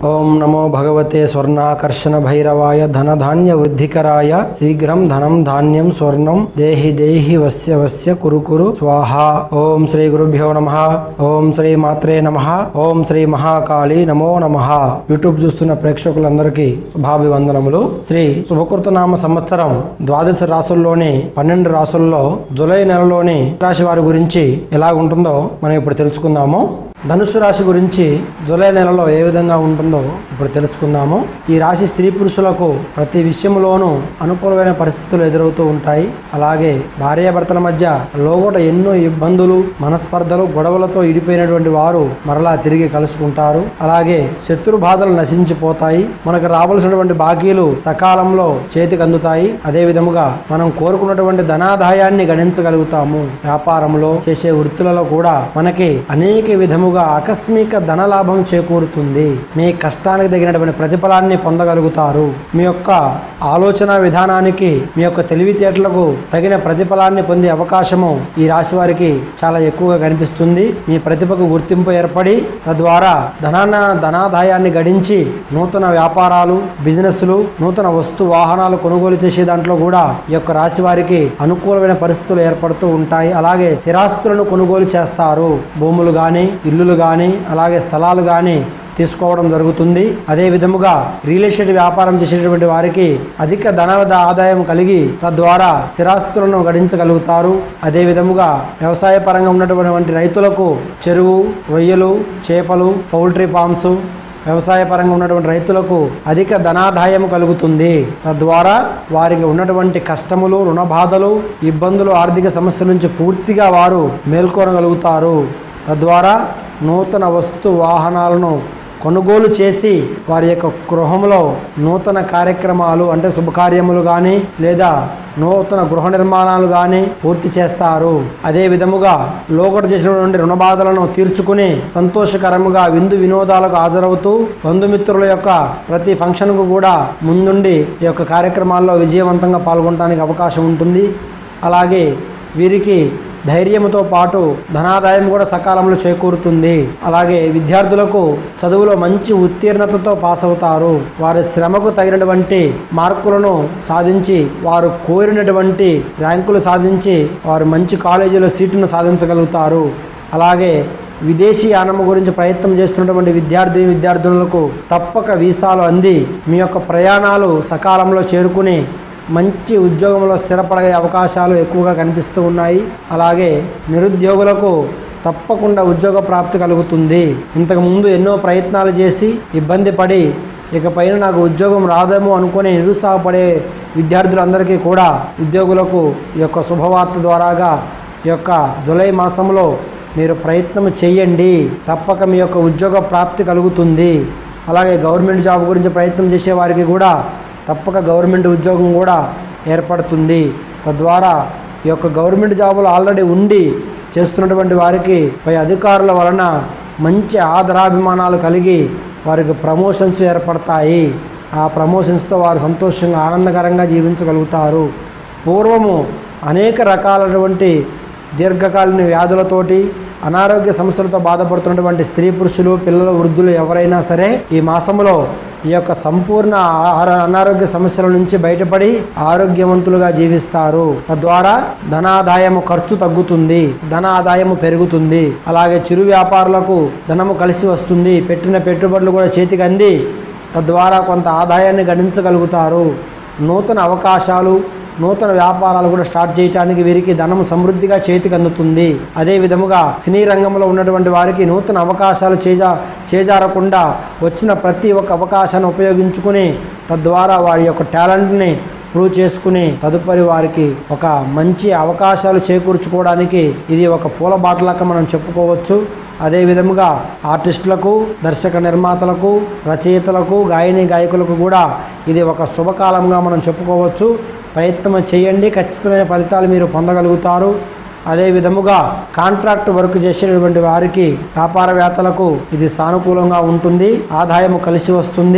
ఓం నమో భగవతే స్వర్ణాకర్షణ భైరవాయ ధనధాన్య వృద్ధికరాయ శీఘ్రం ధనం ధాన్యం స్వర్ణం దేహి దేహి వస్య వస్య కురు కురు స్వాహ ఓం శ్రీ గురుభ్యో నమ ఓం శ్రీ మాత్రే నమ ఓం శ్రీ మహాకాళి నమో నమ యూట్యూబ్ చూస్తున్న ప్రేక్షకులందరికీ శుభాభివందనములు శ్రీ శుభకృతనామ సంవత్సరం ద్వాదశ రాసుల్లోని పన్నెండు రాసుల్లో జులై నెలలోని రాశి వారి గురించి ఎలా ఉంటుందో మనం ఇప్పుడు తెలుసుకుందాము ధనుసు రాశి గురించి జూలై నెలలో ఏ విధంగా ఉంటుందో ఇప్పుడు తెలుసుకుందాము ఈ రాశి స్త్రీ పురుషులకు ప్రతి విషయంలోనూ అనుకూలమైన పరిస్థితులు ఎదురవుతూ ఉంటాయి అలాగే భార్యాభర్తల మధ్య లోగోట ఎన్నో ఇబ్బందులు మనస్పర్ధలు గొడవలతో ఇడిపోయినటువంటి వారు మరలా తిరిగి కలుసుకుంటారు అలాగే శత్రు బాధలు నశించిపోతాయి మనకు రావాల్సినటువంటి బాకీలు సకాలంలో చేతికి అందుతాయి అదే విధముగా మనం కోరుకున్నటువంటి ధనాదాయాన్ని గణించగలుగుతాము వ్యాపారంలో చేసే వృత్తులలో కూడా మనకి అనేక విధముగా ఆకస్మిక ధనలాభం చేకూరుతుంది మీ కష్టానికి తగినటువంటి ప్రతిఫలాన్ని పొందగలుగుతారు మీ యొక్క ఆలోచన విధానానికి మీ యొక్క తెలివితేటలకు తగిన ప్రతిఫలాన్ని పొందే అవకాశము ఈ రాశి వారికి చాలా ఎక్కువగా కనిపిస్తుంది మీ ప్రతిభకు గుర్తింపు ఏర్పడి తద్వారా ధనాన ధనాదాయాన్ని గడించి నూతన వ్యాపారాలు బిజినెస్లు నూతన వస్తు వాహనాలు కొనుగోలు చేసే దాంట్లో కూడా ఈ యొక్క రాశి వారికి అనుకూలమైన పరిస్థితులు ఏర్పడుతూ ఉంటాయి అలాగే స్థిరాస్తులను కొనుగోలు చేస్తారు భూములు గాని ఇల్లులు గాని అలాగే స్థలాలు గాని తీసుకోవడం జరుగుతుంది అదే విధముగా రియల్ ఎస్టేట్ వ్యాపారం చేసేటువంటి వారికి అధిక ధన ఆదాయం కలిగి తద్వారా స్థిరాస్తులను గడించగలుగుతారు అదే విధముగా వ్యవసాయ పరంగా ఉన్నటువంటి రైతులకు చెరువు రొయ్యలు చేపలు పౌల్ట్రీ ఫార్మ్స్ వ్యవసాయ పరంగా ఉన్నటువంటి రైతులకు అధిక ధనాదాయం కలుగుతుంది తద్వారా వారికి ఉన్నటువంటి కష్టములు రుణ బాధలు ఇబ్బందులు ఆర్థిక సమస్యల నుంచి పూర్తిగా వారు మేల్కొనగలుగుతారు తద్వారా నూతన వస్తు వాహనాలను కొనుగోలు చేసి వారి యొక్క గృహంలో నూతన కార్యక్రమాలు అంటే శుభకార్యములు కానీ లేదా నూతన గృహ నిర్మాణాలు కానీ పూర్తి చేస్తారు అదే విధముగా లోగడ చేసినటువంటి రుణ బాధలను తీర్చుకుని సంతోషకరముగా విందు వినోదాలకు హాజరవుతూ బంధుమిత్రుల యొక్క ప్రతి ఫంక్షన్కు కూడా ముందుండి ఈ యొక్క కార్యక్రమాల్లో విజయవంతంగా పాల్గొనడానికి అవకాశం ఉంటుంది అలాగే వీరికి ధైర్యంతో పాటు ధనాదాయం కూడా సకాలంలో చేకూరుతుంది అలాగే విద్యార్థులకు చదువులో మంచి ఉత్తీర్ణతతో పాస్ అవుతారు వారి శ్రమకు తగినటువంటి మార్కులను సాధించి వారు కోరినటువంటి ర్యాంకులు సాధించి వారు మంచి కాలేజీలో సీటును సాధించగలుగుతారు అలాగే విదేశీ యానము గురించి ప్రయత్నం చేస్తున్నటువంటి విద్యార్థి విద్యార్థినులకు తప్పక వీసాలు అంది మీ యొక్క ప్రయాణాలు సకాలంలో చేరుకుని మంచి ఉద్యోగంలో స్థిరపడే అవకాశాలు ఎక్కువగా కనిపిస్తూ ఉన్నాయి అలాగే నిరుద్యోగులకు తప్పకుండా ఉద్యోగ ప్రాప్తి కలుగుతుంది ఇంతకు ముందు ఎన్నో ప్రయత్నాలు చేసి ఇబ్బంది పడి ఇకపైన నాకు ఉద్యోగం రాదేమో అనుకుని నిరుత్సాహపడే విద్యార్థులందరికీ కూడా ఉద్యోగులకు ఈ యొక్క శుభవార్త ద్వారాగా ఈ యొక్క జూలై మాసంలో మీరు ప్రయత్నం చేయండి తప్పక మీ యొక్క ఉద్యోగ ప్రాప్తి కలుగుతుంది అలాగే గవర్నమెంట్ జాబ్ గురించి ప్రయత్నం చేసే వారికి కూడా తప్పక గవర్నమెంట్ ఉద్యోగం కూడా ఏర్పడుతుంది తద్వారా ఈ యొక్క గవర్నమెంట్ జాబులు ఆల్రెడీ ఉండి చేస్తున్నటువంటి వారికి పై అధికారుల వలన మంచి ఆదరాభిమానాలు కలిగి వారికి ప్రమోషన్స్ ఏర్పడతాయి ఆ ప్రమోషన్స్తో వారు సంతోషంగా ఆనందకరంగా జీవించగలుగుతారు పూర్వము అనేక రకాలైనటువంటి దీర్ఘకాలీన వ్యాధులతోటి అనారోగ్య సమస్యలతో బాధపడుతున్నటువంటి స్త్రీ పురుషులు పిల్లలు వృద్ధులు ఎవరైనా సరే ఈ మాసంలో ఈ యొక్క సంపూర్ణ ఆహార- అనారోగ్య సమస్యల నుంచి బయటపడి ఆరోగ్యవంతులుగా జీవిస్తారు తద్వారా ధనాదాయము ఖర్చు తగ్గుతుంది ధన ఆదాయము పెరుగుతుంది అలాగే చిరు వ్యాపారులకు ధనము కలిసి వస్తుంది పెట్టిన పెట్టుబడులు కూడా చేతికి అంది తద్వారా కొంత ఆదాయాన్ని గణించగలుగుతారు నూతన అవకాశాలు నూతన వ్యాపారాలు కూడా స్టార్ట్ చేయడానికి వీరికి ధనం సమృద్ధిగా చేతికి అందుతుంది అదే విధముగా సినీ రంగంలో ఉన్నటువంటి వారికి నూతన అవకాశాలు చేజా చేజారకుండా వచ్చిన ప్రతి ఒక్క అవకాశాన్ని ఉపయోగించుకుని తద్వారా వారి యొక్క టాలెంట్ని ప్రూవ్ చేసుకుని తదుపరి వారికి ఒక మంచి అవకాశాలు చేకూర్చుకోవడానికి ఇది ఒక పూల బాటలాగా మనం చెప్పుకోవచ్చు అదే విధముగా ఆర్టిస్టులకు దర్శక నిర్మాతలకు రచయితలకు గాయని గాయకులకు కూడా ఇది ఒక శుభకాలంగా మనం చెప్పుకోవచ్చు ప్రయత్నం చేయండి ఖచ్చితమైన ఫలితాలు మీరు పొందగలుగుతారు అదే విధముగా కాంట్రాక్ట్ వర్క్ చేసేటువంటి వారికి వ్యాపారవేత్తలకు ఇది సానుకూలంగా ఉంటుంది ఆదాయము కలిసి వస్తుంది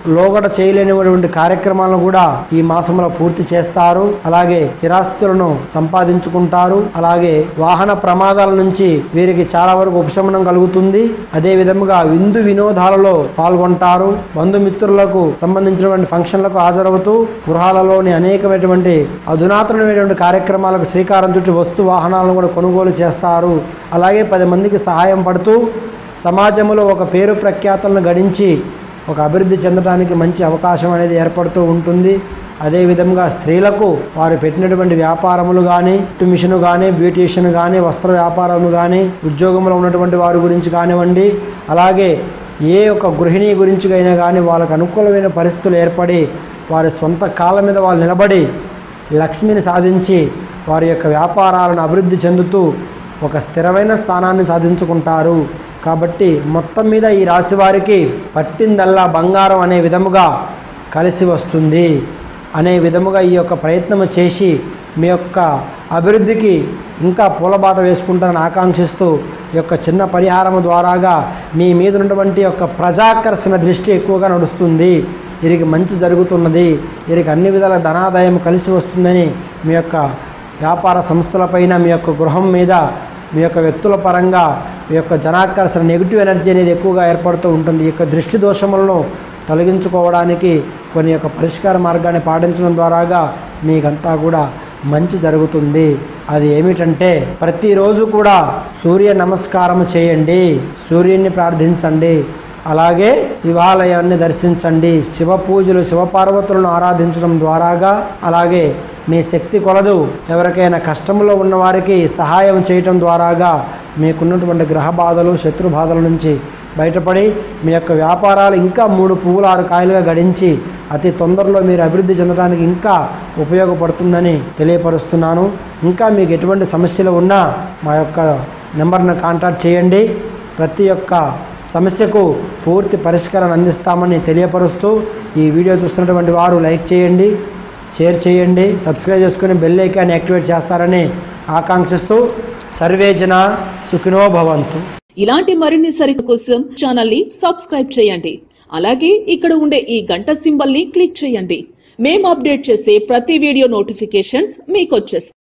లోగడ చేయలేనిటువంటి కార్యక్రమాలను కూడా ఈ మాసంలో పూర్తి చేస్తారు అలాగే స్థిరాస్తులను సంపాదించుకుంటారు అలాగే వాహన ప్రమాదాల నుంచి వీరికి చాలా వరకు ఉపశమనం కలుగుతుంది అదే విధముగా విందు వినోదాలలో పాల్గొంటారు బంధుమిత్రులకు సంబంధించినటువంటి ఫంక్షన్లకు హాజరవుతూ గృహాలలోని అనేకమైనటువంటి అధునాతనమైనటువంటి కార్యక్రమాలకు శ్రీకారం చుట్టి వస్తు వాహనాలను కూడా కొనుగోలు చేస్తారు అలాగే పది మందికి సహాయం పడుతూ సమాజంలో ఒక పేరు ప్రఖ్యాతలను గడించి ఒక అభివృద్ధి చెందడానికి మంచి అవకాశం అనేది ఏర్పడుతూ ఉంటుంది అదేవిధంగా స్త్రీలకు వారు పెట్టినటువంటి వ్యాపారములు కానీ మిషన్ కానీ బ్యూటీషియన్ కానీ వస్త్ర వ్యాపారము కానీ ఉద్యోగంలో ఉన్నటువంటి వారి గురించి కానివ్వండి అలాగే ఏ ఒక్క గృహిణి గురించి అయినా కానీ వాళ్ళకు అనుకూలమైన పరిస్థితులు ఏర్పడి వారి సొంత కాళ్ళ మీద వాళ్ళు నిలబడి లక్ష్మిని సాధించి వారి యొక్క వ్యాపారాలను అభివృద్ధి చెందుతూ ఒక స్థిరమైన స్థానాన్ని సాధించుకుంటారు కాబట్టి మొత్తం మీద ఈ రాశి వారికి పట్టిందల్లా బంగారం అనే విధముగా కలిసి వస్తుంది అనే విధముగా ఈ యొక్క ప్రయత్నం చేసి మీ యొక్క అభివృద్ధికి ఇంకా పూలబాట వేసుకుంటారని ఆకాంక్షిస్తూ ఈ యొక్క చిన్న పరిహారం ద్వారాగా మీ మీద ఉన్నటువంటి యొక్క ప్రజాకర్షణ దృష్టి ఎక్కువగా నడుస్తుంది వీరికి మంచి జరుగుతున్నది వీరికి అన్ని విధాల ధనాదాయం కలిసి వస్తుందని మీ యొక్క వ్యాపార సంస్థలపైన మీ యొక్క గృహం మీద మీ యొక్క వ్యక్తుల పరంగా మీ యొక్క జనాకర్షణ నెగిటివ్ ఎనర్జీ అనేది ఎక్కువగా ఏర్పడుతూ ఉంటుంది ఈ యొక్క దృష్టి దోషములను తొలగించుకోవడానికి కొన్ని యొక్క పరిష్కార మార్గాన్ని పాటించడం ద్వారాగా మీకంతా కూడా మంచి జరుగుతుంది అది ఏమిటంటే ప్రతిరోజు కూడా సూర్య నమస్కారం చేయండి సూర్యుని ప్రార్థించండి అలాగే శివాలయాన్ని దర్శించండి శివ పూజలు శివపార్వతులను ఆరాధించడం ద్వారాగా అలాగే మీ శక్తి కొలదు ఎవరికైనా కష్టంలో ఉన్న వారికి సహాయం చేయటం ద్వారాగా మీకున్నటువంటి గ్రహ బాధలు శత్రు బాధల నుంచి బయటపడి మీ యొక్క వ్యాపారాలు ఇంకా మూడు పువ్వులు ఆరు కాయలుగా గడించి అతి తొందరలో మీరు అభివృద్ధి చెందడానికి ఇంకా ఉపయోగపడుతుందని తెలియపరుస్తున్నాను ఇంకా మీకు ఎటువంటి సమస్యలు ఉన్నా మా యొక్క నెంబర్ను కాంటాక్ట్ చేయండి ప్రతి ఒక్క సమస్యకు పూర్తి పరిష్కారాన్ని అందిస్తామని తెలియపరుస్తూ ఈ వీడియో చూస్తున్నటువంటి వారు లైక్ చేయండి షేర్ చేయండి సబ్స్క్రైబ్ చేసుకుని బెల్ ఐకాన్ యాక్టివేట్ చేస్తారని ఆకాంక్షిస్తూ సర్వే జన సుఖినో భవంతు ఇలాంటి మరిన్ని సరిత కోసం ఛానల్ ని సబ్స్క్రైబ్ చేయండి అలాగే ఇక్కడ ఉండే ఈ గంట సింబల్ ని క్లిక్ చేయండి మేము అప్డేట్ చేసే ప్రతి వీడియో నోటిఫికేషన్స్ మీకు వచ్చేస్తాయి